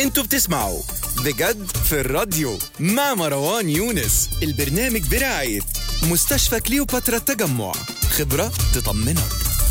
انتوا بتسمعوا بجد في الراديو مع مروان يونس البرنامج برعاية مستشفى كليوباترا التجمع خبرة تطمنك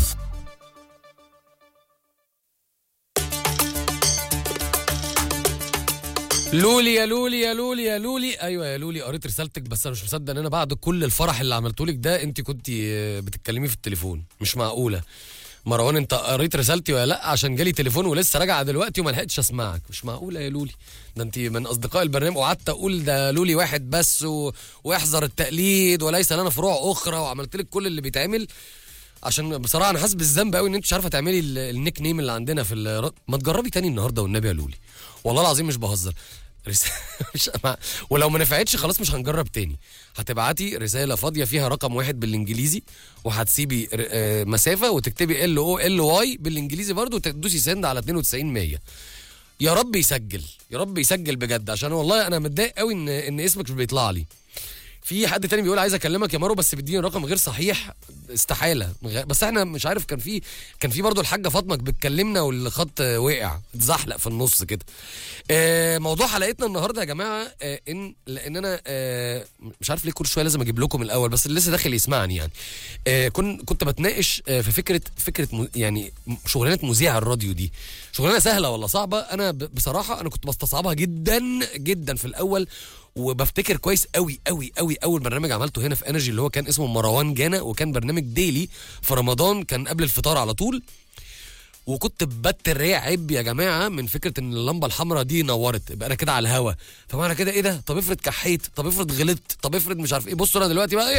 لولي يا لولي يا لولي يا لولي ايوه يا لولي قريت رسالتك بس انا مش مصدق ان انا بعد كل الفرح اللي عملته لك ده انت كنت بتتكلمي في التليفون مش معقوله مروان انت قريت رسالتي ولا لا عشان جالي تليفون ولسه راجعه دلوقتي وما لحقتش اسمعك مش معقوله يا لولي ده انت من اصدقاء البرنامج وقعدت اقول ده لولي واحد بس و... واحذر التقليد وليس لنا فروع اخرى وعملت لك كل اللي بيتعمل عشان بصراحه انا حاسس بالذنب قوي ان انت مش عارفه تعملي ال- النيك نيم اللي عندنا في ال... ما تجربي تاني النهارده والنبي يا لولي والله العظيم مش بهزر رس... مش مع... ولو ما نفعتش خلاص مش هنجرب تاني هتبعتي رساله فاضيه فيها رقم واحد بالانجليزي وهتسيبي ر- آه، مسافه وتكتبي ال او ال واي بالانجليزي برضو وتدوسي سند على 92 100 يا رب يسجل يا رب يسجل بجد عشان والله انا متضايق قوي ان ان اسمك مش بيطلع لي في حد تاني بيقول عايز اكلمك يا مارو بس بيديني رقم غير صحيح استحاله مغ- بس احنا مش عارف كان في كان في برضه الحاجه فاطمه بتكلمنا والخط وقع اتزحلق في النص كده آه، موضوع حلقتنا النهارده يا جماعه آه، ان لان انا آه، مش عارف ليه كل شويه لازم اجيب لكم الاول بس اللي لسه داخل يسمعني يعني آه، كنت كنت بتناقش آه، في فكره فكره م- يعني م- شغلانه مذيع الراديو دي شغلانه سهله ولا صعبه انا ب- بصراحه انا كنت بستصعبها جدا جدا في الاول وبفتكر كويس قوي قوي قوي اول برنامج عملته هنا في انرجي اللي هو كان اسمه مروان جانا وكان برنامج ديلي في رمضان كان قبل الفطار على طول وكنت بترعب يا جماعه من فكره ان اللمبه الحمراء دي نورت يبقى انا كده على الهوا فمعنى كده ايه ده طب افرض كحيت طب افرض غلطت طب افرض مش عارف ايه بصوا انا دلوقتي بقى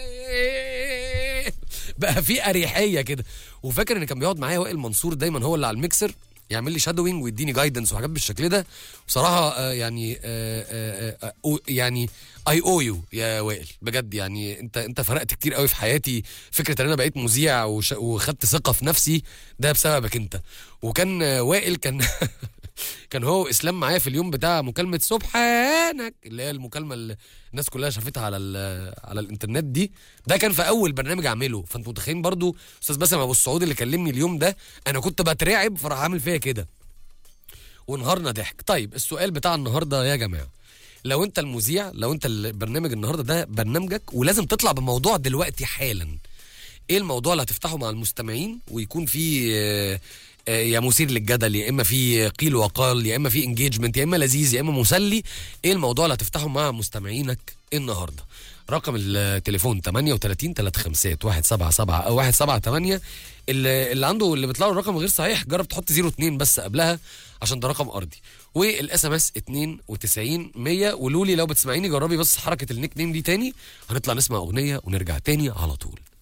بقى في اريحيه كده وفاكر ان كان بيقعد معايا وائل منصور دايما هو اللي على الميكسر يعمل لي شادوينج ويديني جايدنس وحاجات بالشكل ده بصراحه آه، يعني آه، آه، آه، آه، يعني اي او يو يا وائل بجد يعني انت انت فرقت كتير قوي في حياتي فكره ان انا بقيت مذيع وش- وخدت ثقه في نفسي ده بسببك انت وكان آه، وائل كان كان هو واسلام معايا في اليوم بتاع مكالمه سبحانك اللي هي المكالمه اللي الناس كلها شافتها على ال- على الانترنت دي ده كان في اول برنامج اعمله فانتوا متخيلين برضو استاذ باسم ابو السعود اللي كلمني اليوم ده انا كنت بترعب فراح عامل فيا كده ونهارنا ضحك طيب السؤال بتاع النهارده يا جماعه لو انت المذيع لو انت البرنامج النهارده ده برنامجك ولازم تطلع بموضوع دلوقتي حالا ايه الموضوع اللي هتفتحه مع المستمعين ويكون فيه آه، آه، يا مثير للجدل يا اما في قيل وقال يا اما في انجيجمنت يا اما لذيذ يا اما مسلي ايه الموضوع اللي هتفتحه مع مستمعينك النهارده رقم التليفون 38 35 177 او 178 اللي, اللي عنده اللي بيطلع له الرقم غير صحيح جرب تحط 02 بس قبلها عشان ده رقم ارضي والاس ام اس 92 100 ولولي لو بتسمعيني جربي بس حركه النيك نيم دي تاني هنطلع نسمع اغنيه ونرجع تاني على طول